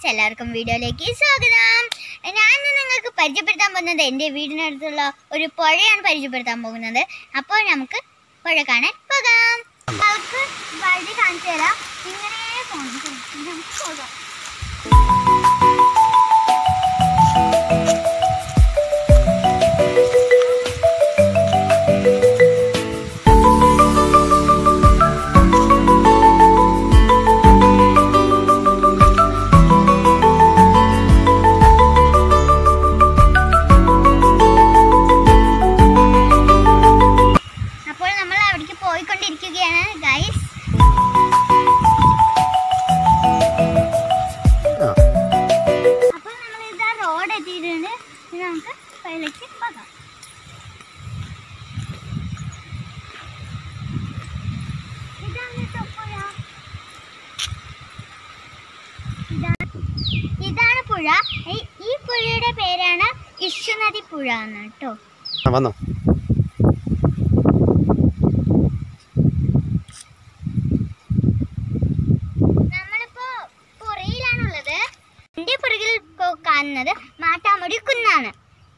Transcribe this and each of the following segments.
എല്ലാവർക്കും വീഡിയോയിലേക്ക് സ്വാഗതം ഞാൻ ഇന്ന് നിങ്ങൾക്ക് പരിചയപ്പെടുത്താൻ പോകുന്നത് എൻ്റെ വീടിനടുത്തുള്ള ഒരു പുഴയാണ് പരിചയപ്പെടുത്താൻ പോകുന്നത് അപ്പോൾ നമുക്ക് പുഴ കാണാൻ പോകാം നമുക്ക് വഴി കാണിച്ചു തരാം ഇങ്ങനെ പോകണം നമുക്ക് പോകാം അപ്പോൾ നമ്മൾ അവിടേക്ക് പോയിക്കൊണ്ടിരിക്കുകയാണ് ഗൈസ് അപ്പോൾ നമ്മൾ ഇതാ റോഡ് എത്തിയിട്ടുണ്ട് ഇനി നമുക്ക് പുഴയിലേക്ക് പോകാം ഇതാണ് ട്ടോ പുഴ. ഇതാ- ഇതാണ് പുഴ ഈ- ഈ പുഴയുടെ പേരാണ് ഇഷുനദി പുഴ എന്ന് കേട്ടോ ആ വന്നോ നമ്മളിപ്പോ പുറയിലാണുള്ളത് എന്റെ പുറകിൽ ഇപ്പോ കാണുന്നത് മാട്ടാമുടി കുന്നാണ്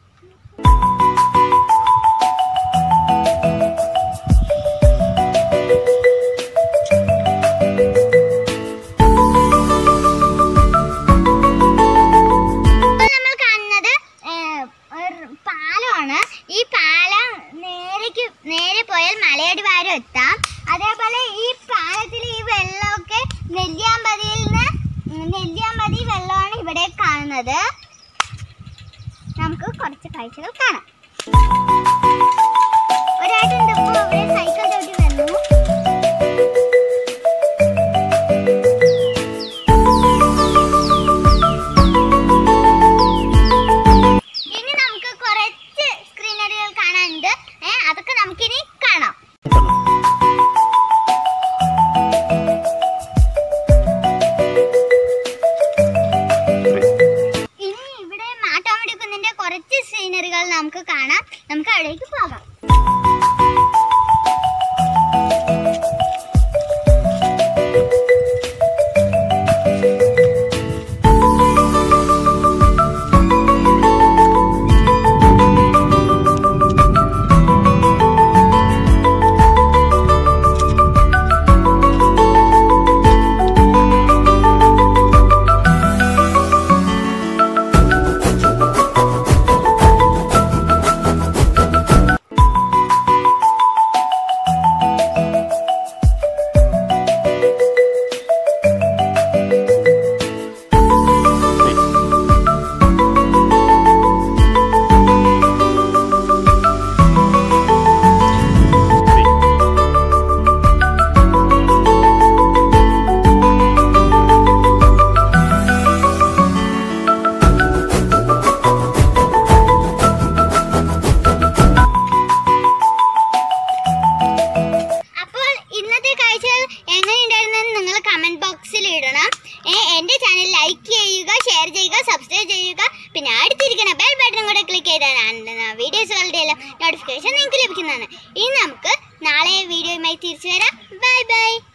ഇപ്പോൾ നമ്മൾ കാണുന്നത് ഏഹ്, ഒരു പാലമാണ് ഈ പാലം നേരേക്ക് നേരെ പോയാൽ മലയടിവാരം എത്താം അതേപോലെ ഈ പാലത്തിൽ ഈ വെള്ളമൊക്കെ നെല്ലിയാമ്പതിയിൽ നിന്ന് ഉം, നെല്ലിയാമ്പതി വെള്ളമാണ് ഇവിടെ കാണുന്നത് നമുക്ക് കുറച്ച് കാഴ്ചകൾ കാണാം ഒരാട്ടുണ്ട് ഇപ്പോൾ ഇവിടെ സൈക്കിൾ ചവിട്ടി വരുന്നു ഇനി നമുക്ക് കുറച്ച് സ്ക്രീനറികൾ കാണാനുണ്ട് ഏ, അതൊക്കെ നമുക്കിനി കാണാം ഇനി ഇവിടെ മാട്ടാമടി കുന്നിന്റെ കുറച്ച് സീനറികൾ നമുക്ക് കാണാം നമുക്ക് അവിടേക്ക് പോകാം അപ്പോൾ ഇന്നത്തെ കാഴ്ചകൾ എങ്ങനെയുണ്ടായിരുന്നെന്ന് നിങ്ങൾ കമന്റ് ബോക്സിൽ ഇടണം ഏ, എന്റെ ചാനൽ ലൈക്ക് ചെയ്യുക ഷെയർ ചെയ്യുക സബ്സ്ക്രൈബ് ചെയ്യുക പിന്നെ അടുത്തിരിക്കുന്ന ബെൽ ബട്ടൺ കൂടെ ക്ലിക്ക് ചെയ്താൽ വീഡിയോസുകളുടെ എല്ലാം നോട്ടിഫിക്കേഷൻ നിങ്ങൾക്ക് ലഭിക്കുന്നതാണ് ഇനി നമുക്ക് നാളെ വീഡിയോയുമായി തിരിച്ചു വരാം ബൈ ബൈ